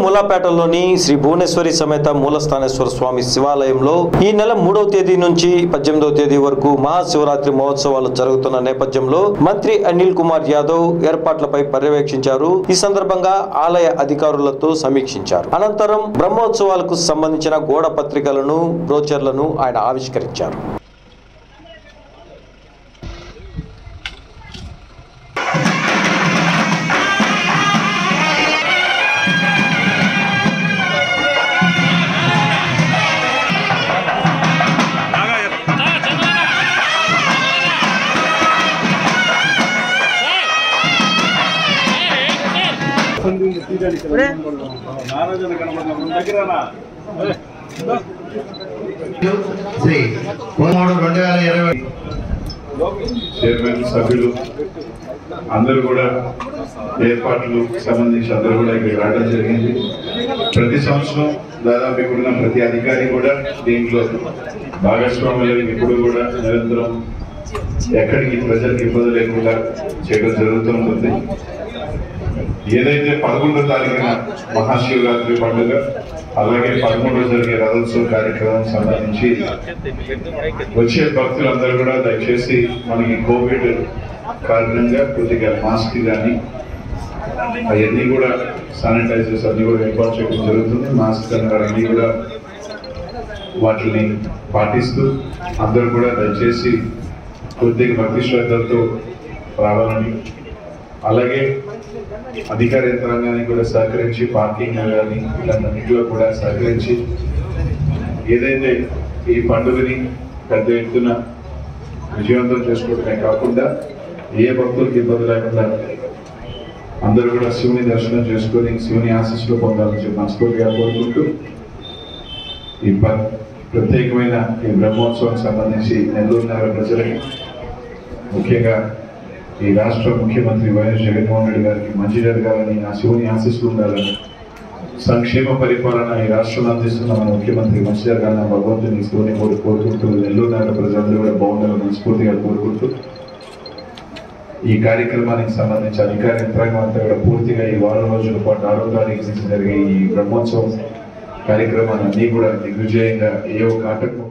మూలాపేటలోని శ్రీ భువనేశ్వరి సమేత మూలస్థానేశ్వర స్వామి శివాలయంలో ఈ నెల మూడవ తేదీ నుంచి పద్దెనిమిదవ తేదీ వరకు మహాశివరాత్రి మహోత్సవాలు జరుగుతున్న నేపథ్యంలో మంత్రి అనిల్ కుమార్ యాదవ్ ఏర్పాట్లపై పర్యవేక్షించారు ఈ సందర్భంగా ఆలయ అధికారులతో సమీక్షించారు అనంతరం బ్రహ్మోత్సవాలకు సంబంధించిన గోడ పత్రికలను బ్రోచర్లను ఆయన ఆవిష్కరించారు శ్రీ మూడు రెండు వేల ఇరవై చైర్మన్ సభ్యులు అందరూ కూడా ఏర్పాట్లు సంబంధించి అందరూ కూడా ఇక్కడికి రావడం జరిగింది ప్రతి సంవత్సరం దాదాపు ఇక్కడున్న ప్రతి అధికారి కూడా దీంట్లో భాగస్వాములు ఇప్పుడు కూడా నిరంతరం ఎక్కడికి ప్రజలకు ఇబ్బంది లేకుండా చేయడం జరుగుతూ ఉంటుంది ఏదైతే పదకొండో తారీఖున మహాశివరాత్రి పండుగ అలాగే పదమూడో జరిగే రథోత్సవ కార్యక్రమం సంబంధించి వచ్చే భక్తులందరూ కూడా దయచేసి మనకి కోవిడ్ కారణంగా కొద్దిగా మాస్క్ కానీ అవన్నీ కూడా శానిటైజర్స్ అన్ని కూడా ఏర్పాటు చేయడం జరుగుతుంది మాస్క్ అన్నీ కూడా వాటిని పాటిస్తూ అందరూ కూడా దయచేసి కొద్దిగా భక్తి శ్రద్ధలతో రావాలని అలాగే అధికార యంత్రాంగానికి కూడా సహకరించి పార్కింగ్ కానీ ఇలాంటిలో కూడా సహకరించి ఏదైతే ఈ పండుగని పెద్ద ఎత్తున విజయవంతం చేసుకోవడమే కాకుండా ఏ భక్తులకు ఇబ్బంది లేకుండా అందరూ కూడా శివుని దర్శనం చేసుకొని శివుని ఆశీస్సులు పొందాలని చెప్పి మనస్ఫూర్తిగా కోరుకుంటూ ఈ ప- ప్రత్యేకమైన ఈ బ్రహ్మోత్సవం సంబంధించి నెల్లూరు నగర ప్రజలకి ముఖ్యంగా ఈ రాష్ట్ర ముఖ్యమంత్రి వైఎస్ జగన్మోహన్ రెడ్డి గారికి మంచి జరగాలని ఆ శివుని ఆశీస్సులు ఉండాలని సంక్షేమ పరిపాలన ఈ రాష్ట్రంలో అందిస్తున్న మన ముఖ్యమంత్రి మంచి జరగాలని ఆ భగవంతుని శివుని కోరి కోరుకుంటూ నెల్లూరు నగర ప్రజలందరూ కూడా బాగుండాలని మనస్ఫూర్తిగా కోరుకుంటూ ఈ కార్యక్రమానికి సంబంధించి అధికార యంత్రాంగం అంతా కూడా పూర్తిగా ఈ వారం రోజుల పాటు ఆరో తారీఖు నుంచి జరిగే ఈ బ్రహ్మోత్సవం కార్యక్రమాన్ని అన్ని కూడా దిగ్విజయంగా ఏ ఒక్క ఆటంకం